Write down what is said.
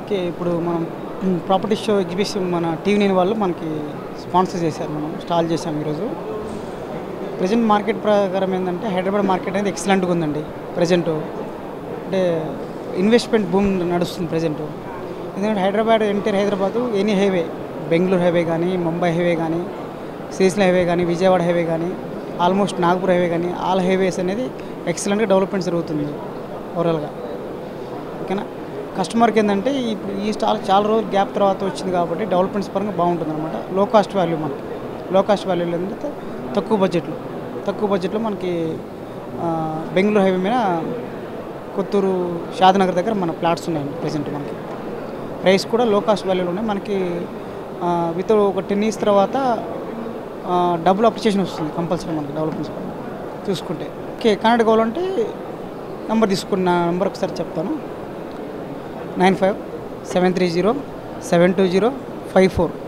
okay ఇప్పుడు మనం property show exhibition మన టీవీ నేను వాళ్ళు మనకి స్పాన్సర్ చేశారు మనం స్టాల్ చేశాం ఈరోజు ప్రజెంట్ మార్కెట్ ప్రకారం ఏంటంటే హైదరాబాద్ మార్కెట్ అనేది ఎక్సలెంట్గా ఉందండి ప్రజెంట్ అంటే ఇన్వెస్ట్మెంట్ భూమి నడుస్తుంది ప్రజెంట్ ఎందుకంటే Hyderabad enter Hyderabad any highway Bengaluru highway కానీ ముంబై హైవే కానీ శ్రీశైలం హైవే కానీ విజయవాడ హైవే కానీ ఆల్మోస్ట్ నాగపూర్ హైవే కానీ ఆల్ హైవేస్ అనేది ఎక్సలెంట్గా డెవలప్మెంట్ జరుగుతుంది ఓవరాల్గా ఓకేనా కస్టమర్కి ఏంటంటే ఇప్పుడు ఈ స్టాల్ చాలా రోజులు గ్యాప్ తర్వాత వచ్చింది కాబట్టి డెవలప్మెంట్స్ పరంగా బాగుంటుంది అనమాట లో కాస్ట్ వాల్యూ మనకి లో కాస్ట్ వాల్యూ ఏంటంటే తక్కువ బడ్జెట్లో తక్కువ బడ్జెట్లో మనకి ఆ, బెంగళూరు హైవే మీద కొత్తూరు షాద్నగర్ దగ్గర మన ప్లాట్స్ ఉన్నాయండి ప్రజెంట్ మనకి ప్రైస్ కూడా లో కాస్ట్ వాల్యూలో ఉన్నాయి మనకి విత్ ఒక టెన్ ఇయర్స్ తర్వాత ఆ, డబుల్ అప్రిషియేషన్ వస్తుంది కంపల్సరీ మనకి డెవలప్మెంట్స్ పరంగా చూసుకుంటే ఓకే కాంటాక్ట్ కావాలంటే నెంబర్ తీసుకున్న నెంబర్ ఒకసారి చెప్తాను nine five seven three zero seven two zero five four